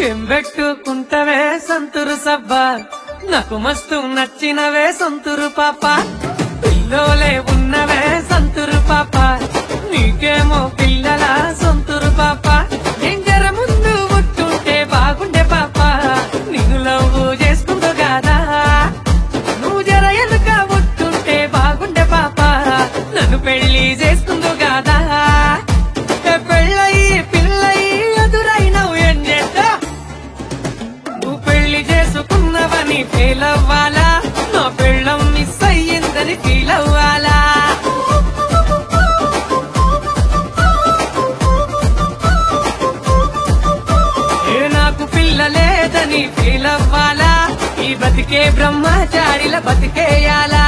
ఏం పెట్టుకుంటవే సంతురు సబ్బా నాకు మస్తు నచ్చినవే సంతురు పాప పిల్లోలే ఉన్నవే సంతురు పాప నీకేమో పిల్లల సొంతురు పాప ఏం జర ముందు ముట్టుంటే బాగుండే పాప నిన్ను లవ్వు చేసుకుందో కాదా నువ్వు జర ఎనుక ముట్టుంటే బాగుండే పాప నన్ను పెళ్లి చేసుకుందో కాదా ఏ పెళ్ళయి పిల్లయి ఎదురైనవు ఏం చేస్తా నువ్వు పెళ్లి చేసుకున్నవని ఫెయిల్ అవ్వాలా నా పెళ్ళం మిస్ అయ్యిందని ఫీల్ అవ్వాలా ఏ నాకు పిల్ల లేదని ఫీల్ అవ్వాలా ఈ బతికే బ్రహ్మచారిల బతికేయాలా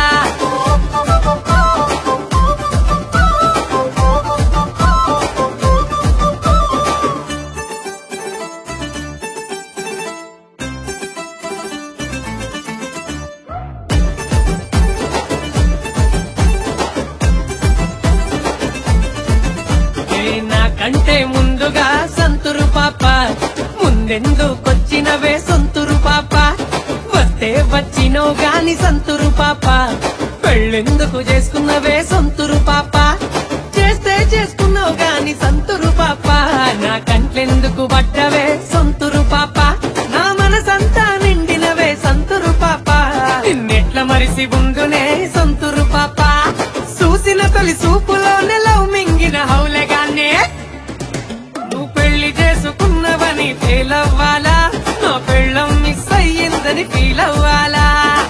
ఏ నాకంటే ముందుగా సంతురు పాప ముందెందుకొచ్చినవే సొంతురు పాప వస్తే వచ్చినో గాని సంతురు పాప పెళ్ళెందుకు చేసుకున్నవే సొంతురు పాప చేస్తే చేసుకున్నావు గాని సంతురు పాప నా కంట్లెందుకు పడ్డవే సొంతురు పాప నా మనసంతా నిండినవే సంతురు పాప నిన్నెట్ల మరిసి ఉందునే సొంతురు పాప చూసిన తొలి చూపులోనే లవ్ మింగిన హౌలగానే నువ్వు పెళ్లి చేసుకున్నవని ఫెయిల్ అవ్వాలా నా పెళ్ళం మిస్ అయ్యిందని ఫీల్ అవ్వాలా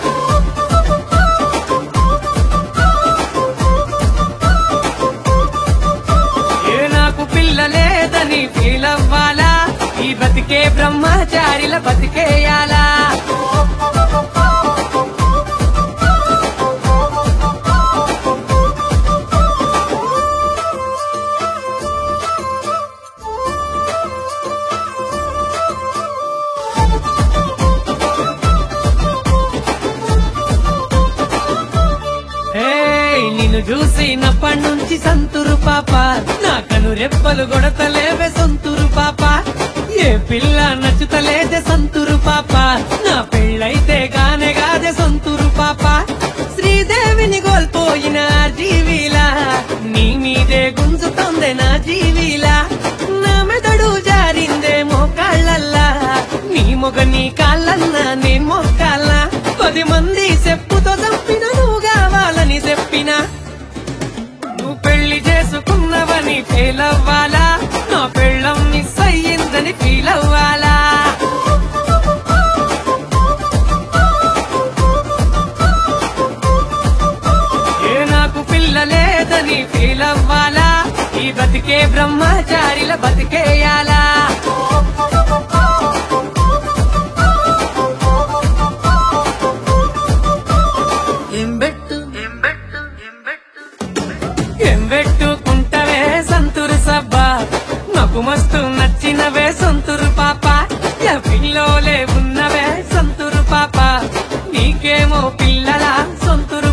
ఏ నాకు పిల్ల లేదని ఫీల్ అవ్వాలా ఈ బతికే బ్రహ్మచారిల బతికేయాలా ఏయ్, నిన్ను చూసినప్పటి నుంచి సంతురు పాప నా కను రెప్పలు కొడతలేవే సొంతురు పాప ఏ పిల్ల నచ్చుతలేదే సంతురు పాప నా పెళ్ళైతే గానే గాదే సొంతురు పాప శ్రీదేవిని కోల్పోయిన జీవిలా నీ మీదే గుంజుతోందే నా జీవిలా నా మెదడు జారిందే మోకాళ్ళల్లా నీ మొగ నీ కాళ్ళన్నా నేను మొక్కాలా పది మంది చెప్పుతో చంపిన నువ్వు కావాలని చెప్పిన నువ్వు పెళ్లి చేసుకున్నవని ఫెయిల్ అవ్వాలా నా పెళ్ళం మిస్ అయ్యిందని ఫీల్ అవ్వాలా ఏ నాకు పిల్ల లేదని ఫీల్ అవ్వాలా ఈ బతికే బ్రహ్మచారిల బతికేయాలా ఏం పెట్టు ఏం పెట్టుకుంటవే సంతురు సబ్బా నాకు మస్తు నచ్చినవే సొంతురు పాప యా పిల్లోలే ఉన్నవే సంతురు పాప నీకేమో పిల్లల సొంతురు